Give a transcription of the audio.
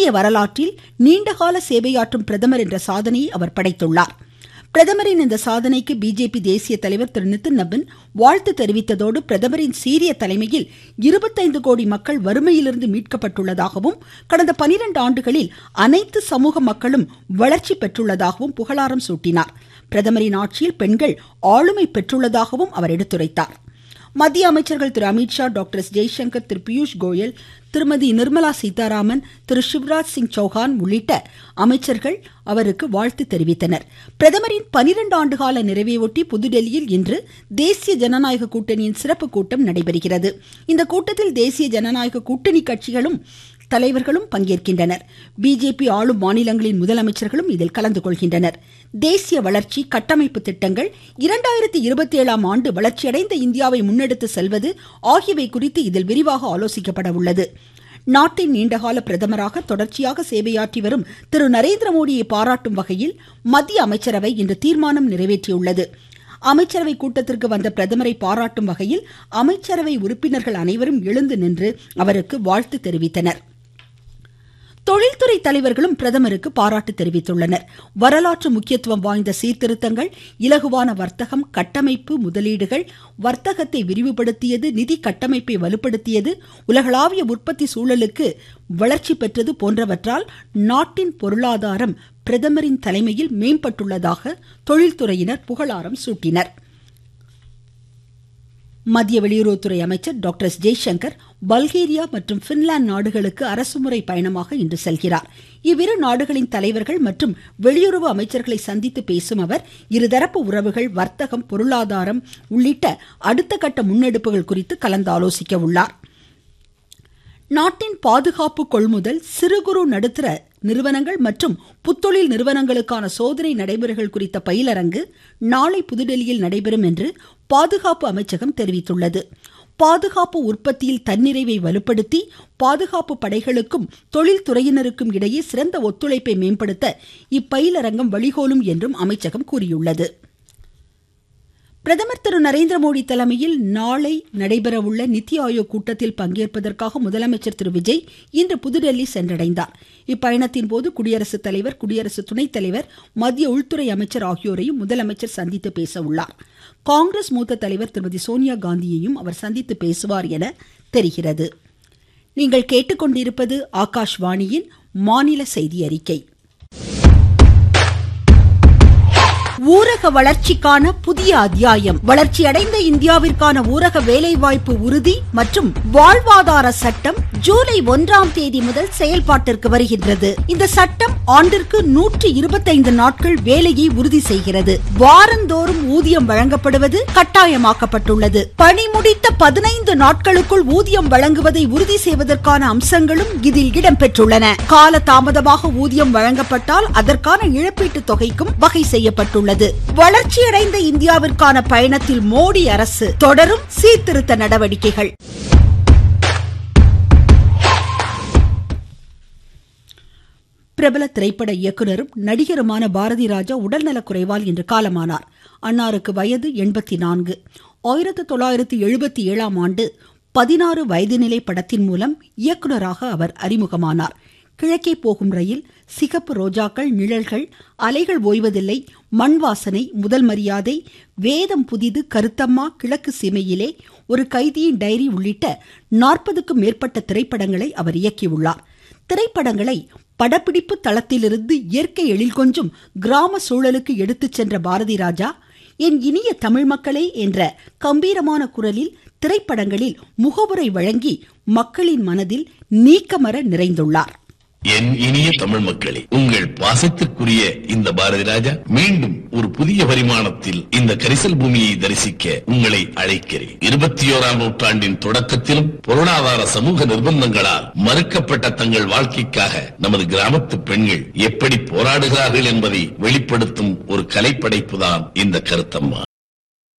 இந்திய வரலாற்றில் நீண்டகால சேவையாற்றும் பிரதமர் என்ற சாதனையை அவர் படைத்துள்ளார் பிரதமரின் இந்த சாதனைக்கு பிஜேபி தேசிய தலைவர் திரு நிதின் நபின் வாழ்த்து தெரிவித்ததோடு பிரதமரின் சீரிய தலைமையில் இருபத்தைந்து கோடி மக்கள் வறுமையிலிருந்து மீட்கப்பட்டுள்ளதாகவும் கடந்த பனிரெண்டு ஆண்டுகளில் அனைத்து சமூக மக்களும் வளர்ச்சி பெற்றுள்ளதாகவும் புகழாரம் சூட்டினார் பிரதமரின் ஆட்சியில் பெண்கள் ஆளுமை பெற்றுள்ளதாகவும் அவர் எடுத்துரைத்தார் மத்திய அமைச்சர்கள் திரு அமித்ஷா டாக்டர் எஸ் ஜெய்சங்கர் திரு பியூஷ் கோயல் திருமதி நிர்மலா சீதாராமன் திரு சிவராஜ் சிங் சௌஹான் உள்ளிட்ட அமைச்சர்கள் அவருக்கு வாழ்த்து தெரிவித்தனர் பிரதமரின் பனிரெண்டு ஆண்டுகால நிறைவையொட்டி புதுடெல்லியில் இன்று தேசிய ஜனநாயக கூட்டணியின் சிறப்பு கூட்டம் நடைபெறுகிறது இந்த கூட்டத்தில் தேசிய ஜனநாயக கூட்டணி கட்சிகளும் தலைவர்களும் பங்கேற்கின்றனர் பிஜேபி ஆளும் மாநிலங்களின் முதலமைச்சர்களும் இதில் கலந்து கொள்கின்றனர் தேசிய வளர்ச்சி கட்டமைப்பு திட்டங்கள் இரண்டாயிரத்தி இருபத்தி ஏழாம் ஆண்டு வளர்ச்சியடைந்த இந்தியாவை முன்னெடுத்து செல்வது ஆகியவை குறித்து இதில் விரிவாக ஆலோசிக்கப்பட உள்ளது நாட்டின் நீண்டகால பிரதமராக தொடர்ச்சியாக சேவையாற்றி வரும் திரு நரேந்திர மோடியை பாராட்டும் வகையில் மத்திய அமைச்சரவை இன்று தீர்மானம் நிறைவேற்றியுள்ளது அமைச்சரவை கூட்டத்திற்கு வந்த பிரதமரை பாராட்டும் வகையில் அமைச்சரவை உறுப்பினர்கள் அனைவரும் எழுந்து நின்று அவருக்கு வாழ்த்து தெரிவித்தனர் தொழில்துறை தலைவர்களும் பிரதமருக்கு பாராட்டு தெரிவித்துள்ளனர் வரலாற்று முக்கியத்துவம் வாய்ந்த சீர்திருத்தங்கள் இலகுவான வர்த்தகம் கட்டமைப்பு முதலீடுகள் வர்த்தகத்தை விரிவுபடுத்தியது நிதி கட்டமைப்பை வலுப்படுத்தியது உலகளாவிய உற்பத்தி சூழலுக்கு வளர்ச்சி பெற்றது போன்றவற்றால் நாட்டின் பொருளாதாரம் பிரதமரின் தலைமையில் மேம்பட்டுள்ளதாக தொழில்துறையினர் புகழாரம் சூட்டினர் மத்திய வெளியுறவுத்துறை அமைச்சர் டாக்டர் எஸ் ஜெய்சங்கர் பல்கேரியா மற்றும் பின்லாந்து நாடுகளுக்கு அரசுமுறை பயணமாக இன்று செல்கிறார் இவ்விரு நாடுகளின் தலைவர்கள் மற்றும் வெளியுறவு அமைச்சர்களை சந்தித்து பேசும் அவர் இருதரப்பு உறவுகள் வர்த்தகம் பொருளாதாரம் உள்ளிட்ட அடுத்த கட்ட முன்னெடுப்புகள் குறித்து கலந்தாலோசிக்க உள்ளார் நாட்டின் பாதுகாப்பு கொள்முதல் சிறு குறு நடுத்தர நிறுவனங்கள் மற்றும் புத்தொழில் நிறுவனங்களுக்கான சோதனை நடைமுறைகள் குறித்த பயிலரங்கு நாளை புதுடெல்லியில் நடைபெறும் என்று பாதுகாப்பு அமைச்சகம் தெரிவித்துள்ளது பாதுகாப்பு உற்பத்தியில் தன்னிறைவை வலுப்படுத்தி பாதுகாப்பு படைகளுக்கும் தொழில்துறையினருக்கும் இடையே சிறந்த ஒத்துழைப்பை மேம்படுத்த இப்பயிலரங்கம் வழிகோலும் என்றும் அமைச்சகம் கூறியுள்ளது பிரதமர் திரு நரேந்திர மோடி தலைமையில் நாளை நடைபெறவுள்ள நித்தி ஆயோக் கூட்டத்தில் பங்கேற்பதற்காக முதலமைச்சர் திரு விஜய் இன்று புதுடெல்லி சென்றடைந்தார் இப்பயணத்தின் போது குடியரசுத் தலைவர் குடியரசு துணைத் தலைவர் மத்திய உள்துறை அமைச்சர் ஆகியோரையும் முதலமைச்சர் சந்தித்து பேச உள்ளார் காங்கிரஸ் மூத்த தலைவர் திருமதி சோனியா காந்தியையும் அவர் சந்தித்து பேசுவார் என தெரிகிறது நீங்கள் கேட்டுக்கொண்டிருப்பது ஆகாஷ்வாணியின் மாநில செய்தி அறிக்கை ஊரக வளர்ச்சிக்கான புதிய அத்தியாயம் வளர்ச்சியடைந்த இந்தியாவிற்கான ஊரக வேலைவாய்ப்பு உறுதி மற்றும் வாழ்வாதார சட்டம் ஜூலை ஒன்றாம் தேதி முதல் செயல்பாட்டிற்கு வருகின்றது இந்த சட்டம் ஆண்டிற்கு நூற்றி இருபத்தைந்து நாட்கள் வேலையை உறுதி செய்கிறது வாரந்தோறும் ஊதியம் வழங்கப்படுவது கட்டாயமாக்கப்பட்டுள்ளது பணி முடித்த பதினைந்து நாட்களுக்குள் ஊதியம் வழங்குவதை உறுதி செய்வதற்கான அம்சங்களும் இதில் இடம்பெற்றுள்ளன கால தாமதமாக ஊதியம் வழங்கப்பட்டால் அதற்கான இழப்பீட்டு தொகைக்கும் வகை செய்யப்பட்டுள்ளது உள்ளது வளர்ச்சியடைந்த இந்தியாவிற்கான பயணத்தில் மோடி அரசு தொடரும் சீர்திருத்த நடவடிக்கைகள் பிரபல திரைப்பட இயக்குனரும் நடிகருமான பாரதி ராஜா உடல்நலக் குறைவால் இன்று காலமானார் அன்னாருக்கு வயது எண்பத்தி நான்கு ஆயிரத்தி தொள்ளாயிரத்தி எழுபத்தி ஏழாம் ஆண்டு பதினாறு வயதுநிலை படத்தின் மூலம் இயக்குனராக அவர் அறிமுகமானார் கிழக்கே போகும் ரயில் சிகப்பு ரோஜாக்கள் நிழல்கள் அலைகள் ஓய்வதில்லை மண் வாசனை முதல் மரியாதை வேதம் புதிது கருத்தம்மா கிழக்கு சீமையிலே ஒரு கைதியின் டைரி உள்ளிட்ட நாற்பதுக்கும் மேற்பட்ட திரைப்படங்களை அவர் இயக்கியுள்ளார் திரைப்படங்களை படப்பிடிப்பு தளத்திலிருந்து இயற்கை எழில் கொஞ்சும் கிராம சூழலுக்கு எடுத்துச் சென்ற பாரதி ராஜா என் இனிய தமிழ் மக்களே என்ற கம்பீரமான குரலில் திரைப்படங்களில் முகவுரை வழங்கி மக்களின் மனதில் நீக்கமர நிறைந்துள்ளார் என் இனிய தமிழ் மக்களே உங்கள் பாசத்திற்குரிய இந்த பாரதி ராஜா மீண்டும் ஒரு புதிய பரிமாணத்தில் இந்த கரிசல் பூமியை தரிசிக்க உங்களை அழைக்கிறேன் இருபத்தி ஓராம் நூற்றாண்டின் தொடக்கத்திலும் பொருளாதார சமூக நிர்பந்தங்களால் மறுக்கப்பட்ட தங்கள் வாழ்க்கைக்காக நமது கிராமத்து பெண்கள் எப்படி போராடுகிறார்கள் என்பதை வெளிப்படுத்தும் ஒரு கலைப்படைப்புதான் இந்த கருத்தம்மா